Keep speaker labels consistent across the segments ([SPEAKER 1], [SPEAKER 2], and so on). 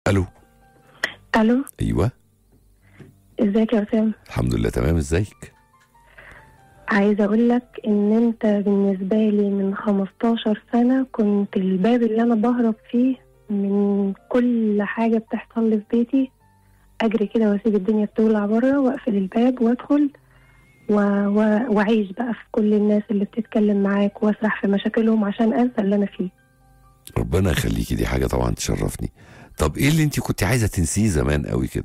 [SPEAKER 1] الو
[SPEAKER 2] الو
[SPEAKER 1] ايوه
[SPEAKER 2] ازيك يا اسامه
[SPEAKER 1] الحمد لله تمام ازيك
[SPEAKER 2] عايزه اقول لك ان انت بالنسبه لي من 15 سنه كنت الباب اللي انا بهرب فيه من كل حاجه بتحصل لي في بيتي اجري كده واسيب الدنيا بتولع بره واقفل الباب وادخل و... و... واعيش بقى في كل الناس اللي بتتكلم معاك واسرح في مشاكلهم عشان انسى اللي انا فيه
[SPEAKER 1] ربنا يخليكي دي حاجه طبعا تشرفني طب ايه اللي انت كنت عايزه تنسيه زمان قوي كده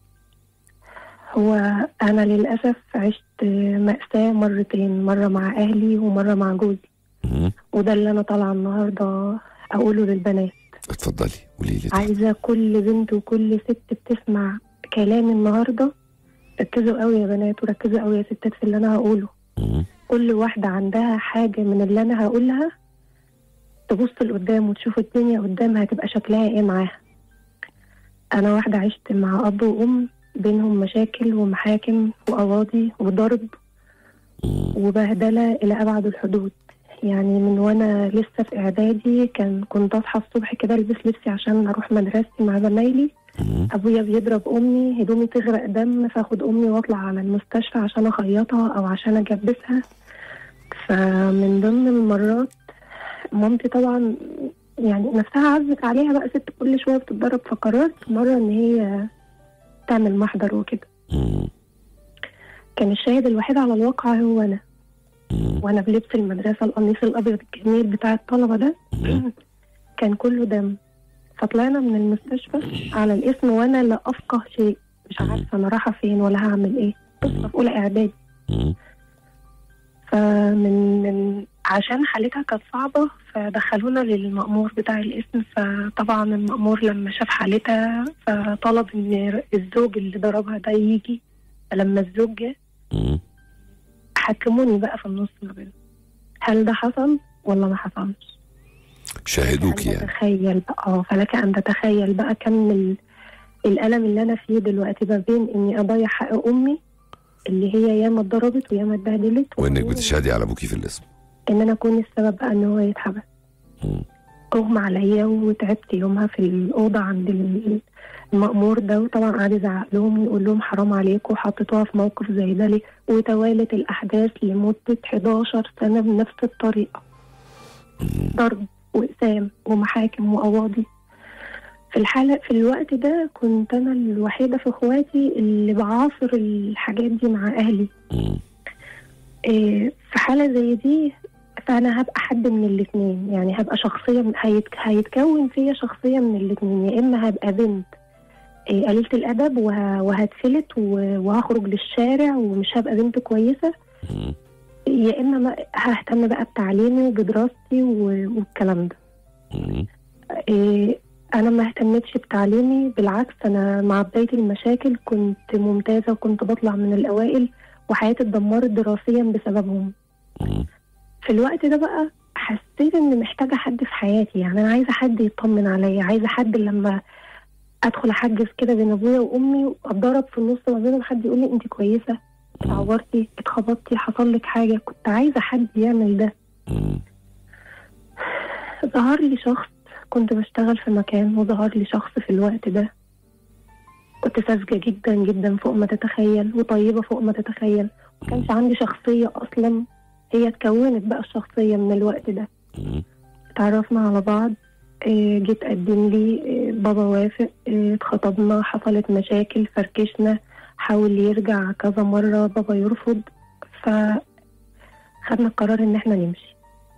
[SPEAKER 2] هو انا للاسف عشت مأساة مرتين مرة مع اهلي ومرة مع جوزي
[SPEAKER 1] مم.
[SPEAKER 2] وده اللي انا طالعه النهارده اقوله للبنات
[SPEAKER 1] اتفضلي قولي لي طيب.
[SPEAKER 2] عايزه كل بنت وكل ست بتسمع كلامي النهارده ركزوا قوي يا بنات وركزوا قوي يا ستات في اللي انا هقوله
[SPEAKER 1] مم.
[SPEAKER 2] كل واحده عندها حاجه من اللي انا هقولها تبص لقدام وتشوف الدنيا قدامها هتبقى شكلها ايه معاها انا واحده عشت مع اب وام بينهم مشاكل ومحاكم وقواضي وضرب
[SPEAKER 1] مم.
[SPEAKER 2] وبهدله الى ابعد الحدود يعني من وانا لسه في اعدادي كان كنت اصحى الصبح كده البس لبسي عشان اروح مدرستي مع زمايلي
[SPEAKER 1] مم.
[SPEAKER 2] ابويا بيضرب امي هدومي تغرق دم فاخد امي واطلع على المستشفى عشان اخيطها او عشان اجبسها فمن ضمن المرات مامتي طبعا يعني نفسها عزت عليها بقى ست كل شويه بتتضرب فقررت مره ان هي تعمل محضر وكده
[SPEAKER 1] مم.
[SPEAKER 2] كان الشاهد الوحيد على الواقع هو انا
[SPEAKER 1] مم.
[SPEAKER 2] وانا بلبس المدرسه القميص الابيض الجميل بتاع الطلبه ده
[SPEAKER 1] مم.
[SPEAKER 2] كان كله دم فطلعنا من المستشفى على الاسم وانا لا افقه شيء مش
[SPEAKER 1] مم.
[SPEAKER 2] عارفه انا رايحه فين ولا هعمل ايه طفله في اولى اعدادي
[SPEAKER 1] مم.
[SPEAKER 2] فمن من عشان حالتها كانت صعبه فدخلونا للمأمور بتاع الاسم فطبعا المأمور لما شاف حالتها فطلب ان الزوج اللي ضربها ده يجي فلما الزوج جه
[SPEAKER 1] مم.
[SPEAKER 2] حكموني بقى في النص ما بينهم هل ده حصل ولا ما حصلش
[SPEAKER 1] شاهدوك
[SPEAKER 2] فلك أن
[SPEAKER 1] يعني
[SPEAKER 2] تتخيل بقى اه فلك ان تتخيل بقى كم ال- الالم اللي انا فيه دلوقتي ما بين اني اضيع حق امي اللي هي ياما اتضربت وياما اتبهدلت
[SPEAKER 1] وانك
[SPEAKER 2] وبين
[SPEAKER 1] بتشهدي على ابوكي في الاسم
[SPEAKER 2] ان انا اكون السبب بقى ان هو يتحبس
[SPEAKER 1] مم.
[SPEAKER 2] اغمى عليا وتعبت يومها في الاوضه عند ال- المأمور ده وطبعا قعد يزعق لهم ويقول لهم حرام عليكم حطيتوها في موقف زي ده ليه وتوالت الاحداث لمده 11 سنه بنفس الطريقه
[SPEAKER 1] مم.
[SPEAKER 2] ضرب واقسام ومحاكم وقواضي في الحالة في الوقت ده كنت أنا الوحيدة في إخواتي اللي بعاصر الحاجات دي مع أهلي
[SPEAKER 1] مم.
[SPEAKER 2] إيه في حالة زي دي فأنا هبقى حد من الاتنين يعني هبقى شخصية من هيت هيتكون فيا شخصية من الاتنين يا إما هبقى بنت إيه قليلة الأدب وه- وهتفلت و- وهخرج للشارع ومش هبقى بنت كويسة
[SPEAKER 1] مم.
[SPEAKER 2] يا إما ما- ههتم بقى بتعليمي وبدراستي و- والكلام ده
[SPEAKER 1] مم.
[SPEAKER 2] إيه انا ما اهتمتش بتعليمي بالعكس انا مع بدايه المشاكل كنت ممتازه وكنت بطلع من الاوائل وحياتي اتدمرت دراسيا بسببهم
[SPEAKER 1] مم.
[SPEAKER 2] في الوقت ده بقى حسيت ان محتاجه حد في حياتي يعني انا عايزه حد يطمن عليا عايزه حد لما ادخل احجز كده بين ابويا وامي واتضرب في النص ما بينهم حد يقول لي انت كويسه اتعورتي اتخبطتي حصل لك حاجه كنت عايزه حد يعمل ده
[SPEAKER 1] مم.
[SPEAKER 2] ظهر لي شخص كنت بشتغل في مكان وظهر لي شخص في الوقت ده كنت ساذجة جدا جدا فوق ما تتخيل وطيبة فوق ما تتخيل ما كانش عندي شخصية أصلا هي اتكونت بقى الشخصية من الوقت ده
[SPEAKER 1] مم.
[SPEAKER 2] تعرفنا على بعض إيه، جيت قدم لي إيه، بابا وافق إيه، اتخطبنا حصلت مشاكل فركشنا حاول يرجع كذا مرة بابا يرفض فخدنا القرار ان احنا نمشي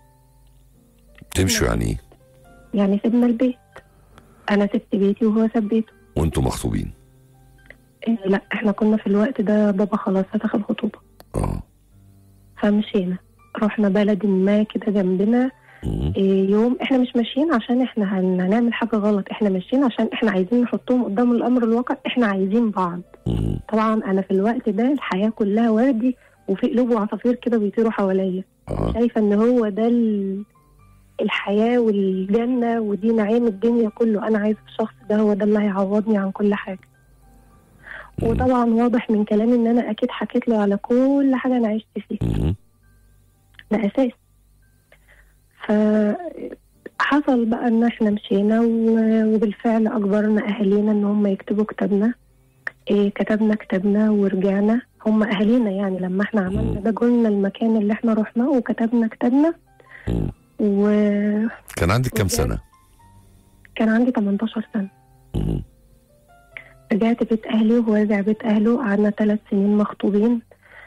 [SPEAKER 1] تمشوا يعني ايه
[SPEAKER 2] يعني سيبنا البيت انا سبت بيتي وهو ساب بيته
[SPEAKER 1] وانتوا مخطوبين
[SPEAKER 2] إيه لا احنا كنا في الوقت ده بابا خلاص فتح الخطوبة
[SPEAKER 1] اه
[SPEAKER 2] فمشينا رحنا بلد ما كده جنبنا
[SPEAKER 1] مم.
[SPEAKER 2] إيه يوم احنا مش ماشيين عشان احنا هن- هنعمل حاجة غلط احنا ماشيين عشان احنا عايزين نحطهم قدام الامر الواقع احنا عايزين بعض
[SPEAKER 1] مم.
[SPEAKER 2] طبعا انا في الوقت ده الحياة كلها وردي وفي قلوب وعصافير كده بيطيروا حواليا
[SPEAKER 1] اه
[SPEAKER 2] شايفة ان هو ده ال- الحياة والجنة ودي نعيم الدنيا كله انا عايزة الشخص ده هو ده اللي هيعوضني عن كل حاجة
[SPEAKER 1] مم.
[SPEAKER 2] وطبعا واضح من كلامي ان انا اكيد حكيت له على كل حاجه انا عشت فيها
[SPEAKER 1] مم.
[SPEAKER 2] ده اساس ف حصل بقى ان احنا مشينا و- وبالفعل اجبرنا اهالينا ان هم يكتبوا كتابنا إيه كتبنا كتابنا ورجعنا هم اهالينا يعني لما احنا عملنا ده قلنا المكان اللي احنا رحناه وكتبنا كتابنا
[SPEAKER 1] مم.
[SPEAKER 2] وكان
[SPEAKER 1] كان عندك كام
[SPEAKER 2] ورجعت.
[SPEAKER 1] سنه
[SPEAKER 2] عندي 18 سنة
[SPEAKER 1] مم.
[SPEAKER 2] رجعت بيت اهلي وهو رجع بيت اهله قعدنا ثلاث سنين مخطوبين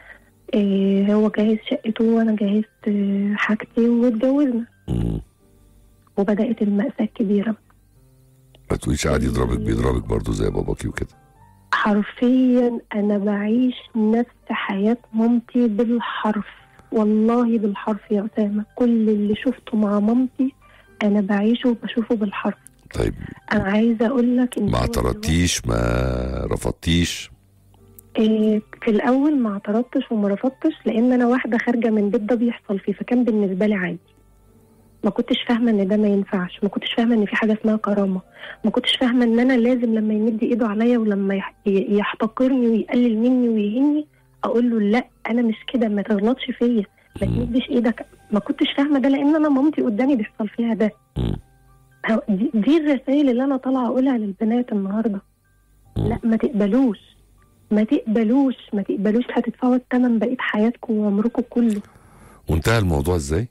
[SPEAKER 2] إيه هو جهز شقته وانا جهزت آه، حاجتي واتجوزنا
[SPEAKER 1] مم.
[SPEAKER 2] وبدأت المأساة الكبيرة
[SPEAKER 1] ما تقوليش قاعد يضربك بيضربك برضه زي باباكي وكده
[SPEAKER 2] حرفيا انا بعيش نفس حياة مامتي بالحرف والله بالحرف يا أسامة كل اللي شفته مع مامتي انا بعيشه وبشوفه بالحرف
[SPEAKER 1] طيب
[SPEAKER 2] انا عايزة اقول لك ان
[SPEAKER 1] ما
[SPEAKER 2] هو
[SPEAKER 1] اعترضتيش ما رفضتيش
[SPEAKER 2] إيه في الاول ما اعترضتش وما رفضتش لان انا واحده خارجه من بيت ده بيحصل فيه فكان بالنسبه لي عادي ما كنتش فاهمه ان ده ما ينفعش ما كنتش فاهمه ان في حاجه اسمها كرامه ما كنتش فاهمه ان انا لازم لما يمد ايده عليا ولما يح- ي- يحتقرني ويقلل مني ويهني اقول له لا انا مش كده ما تغلطش فيا ما
[SPEAKER 1] مم.
[SPEAKER 2] تمدش ايدك ما كنتش فاهمه ده لان انا مامتي قدامي بيحصل فيها ده
[SPEAKER 1] مم.
[SPEAKER 2] هو- دي, دي الرسائل اللي انا طالعه اقولها للبنات النهارده
[SPEAKER 1] مم.
[SPEAKER 2] لا ما تقبلوش ما تقبلوش ما تقبلوش هتدفعوا الثمن بقيه حياتكم وعمركم كله
[SPEAKER 1] وانتهى الموضوع ازاي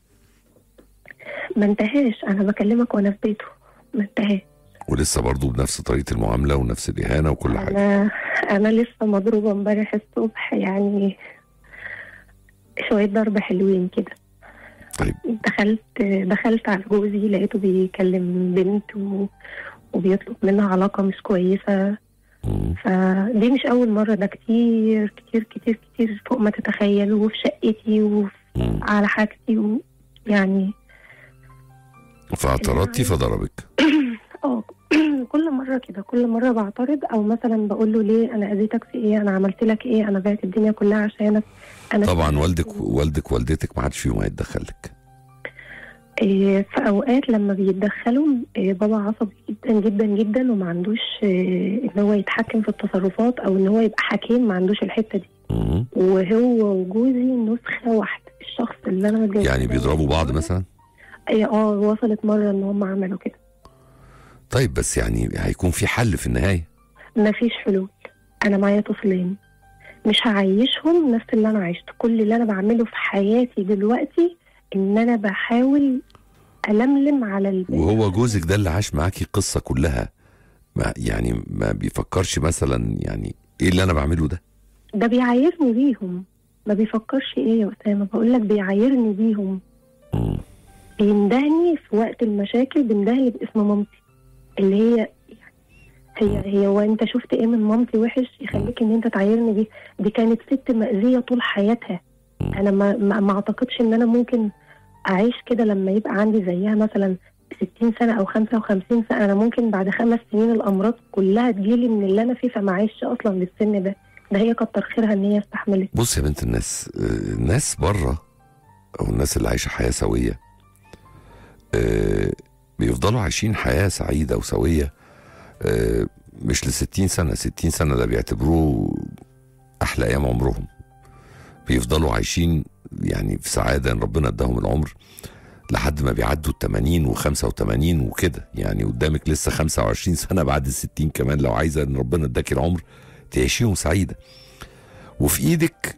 [SPEAKER 2] ما انتهاش انا بكلمك وانا في بيته ما انتهاش
[SPEAKER 1] ولسه برضه بنفس طريقه المعامله ونفس الاهانه وكل حاجه
[SPEAKER 2] انا انا لسه مضروبه امبارح الصبح يعني شويه ضرب حلوين كده
[SPEAKER 1] طيب.
[SPEAKER 2] دخلت دخلت على جوزي لقيته بيكلم بنت و... وبيطلب منها علاقه مش كويسه
[SPEAKER 1] مم.
[SPEAKER 2] فدي مش اول مره ده كتير كتير كتير كتير فوق ما تتخيل وفي شقتي وفي
[SPEAKER 1] مم.
[SPEAKER 2] على حاجتي ويعني
[SPEAKER 1] فاعترضتي فضربك
[SPEAKER 2] اه كل مره كده كل مره بعترض او مثلا بقول له ليه انا اذيتك في ايه انا عملت لك ايه انا بعت الدنيا كلها عشانك انا
[SPEAKER 1] طبعا والدك والدك والدتك ما حدش فيهم هيتدخل لك
[SPEAKER 2] إيه في اوقات لما بيتدخلوا إيه بابا عصبي جدا جدا جدا وما عندوش إيه ان هو يتحكم في التصرفات او ان هو يبقى حكيم ما عندوش الحته دي
[SPEAKER 1] مم.
[SPEAKER 2] وهو وجوزي نسخه واحده الشخص اللي انا متجوزاه
[SPEAKER 1] يعني بيضربوا بعض مثلا
[SPEAKER 2] إيه اه وصلت مره ان هم عملوا كده
[SPEAKER 1] طيب بس يعني هيكون في حل في النهايه
[SPEAKER 2] مفيش حلول انا معايا طفلين مش هعيشهم نفس اللي انا عشته كل اللي انا بعمله في حياتي دلوقتي ان انا بحاول الملم على البيت
[SPEAKER 1] وهو جوزك ده اللي عاش معاكي القصه كلها ما يعني ما بيفكرش مثلا يعني ايه اللي انا بعمله ده
[SPEAKER 2] ده بيعايرني بيهم ما بيفكرش ايه يا اسامه بقول لك بيعايرني بيهم
[SPEAKER 1] مم.
[SPEAKER 2] بيندهني في وقت المشاكل بيندهني باسم مامتي اللي هي هي هي وانت شفت ايه من مامتي وحش يخليك ان انت تعايرني بيه دي كانت ست مأذية طول حياتها
[SPEAKER 1] مم.
[SPEAKER 2] انا ما, ما, ما اعتقدش ان انا ممكن اعيش كده لما يبقى عندي زيها مثلا 60 سنة او 55 سنة انا ممكن بعد خمس سنين الامراض كلها تجيلي من اللي انا فيه فما اعيش اصلا للسن ده ده هي كتر خيرها ان هي استحملت
[SPEAKER 1] بص يا بنت الناس آه، الناس بره او الناس اللي عايشه حياه سويه آه، بيفضلوا عايشين حياه سعيده وسويه آه، مش ل 60 سنه 60 سنه ده بيعتبروه احلى ايام عمرهم بيفضلوا عايشين يعني في سعاده ان ربنا اداهم العمر لحد ما بيعدوا ال 80 و85 وكده يعني قدامك لسه 25 سنه بعد ال 60 كمان لو عايزه ان ربنا اداكي العمر تعيشيهم سعيده وفي ايدك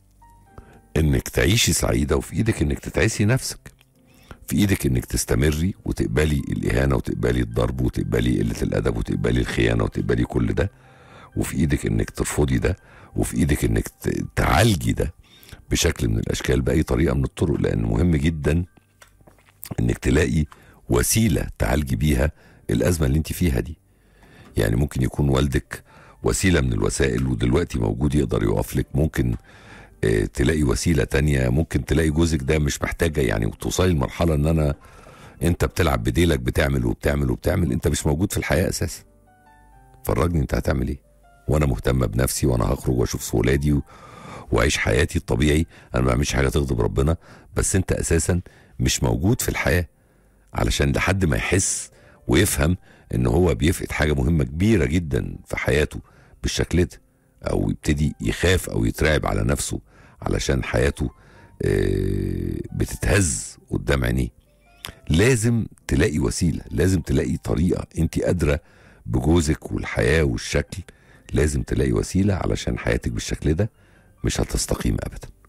[SPEAKER 1] انك تعيشي سعيده وفي ايدك انك تتعسي نفسك في ايدك انك تستمري وتقبلي الاهانه وتقبلي الضرب وتقبلي قله الادب وتقبلي الخيانه وتقبلي كل ده وفي ايدك انك ترفضي ده وفي ايدك انك ت- تعالجي ده بشكل من الاشكال باي طريقه من الطرق لان مهم جدا انك تلاقي وسيله تعالجي بيها الازمه اللي انت فيها دي يعني ممكن يكون والدك وسيله من الوسائل ودلوقتي موجود يقدر يقف لك ممكن آه، تلاقي وسيله تانية ممكن تلاقي جوزك ده مش محتاجه يعني وتوصلي لمرحله ان انا انت بتلعب بديلك بتعمل وبتعمل وبتعمل انت مش موجود في الحياه اساسا فرجني انت هتعمل ايه وانا مهتمه بنفسي وانا هخرج واشوف ولادي و... واعيش حياتي الطبيعي انا ما بعملش حاجه تغضب ربنا بس انت اساسا مش موجود في الحياه علشان لحد ما يحس ويفهم ان هو بيفقد حاجه مهمه كبيره جدا في حياته بالشكل ده او يبتدي يخاف او يترعب على نفسه علشان حياته آه، بتتهز قدام عينيه لازم تلاقي وسيله لازم تلاقي طريقه انت قادره بجوزك والحياه والشكل لازم تلاقي وسيله علشان حياتك بالشكل ده مش هتستقيم ابدا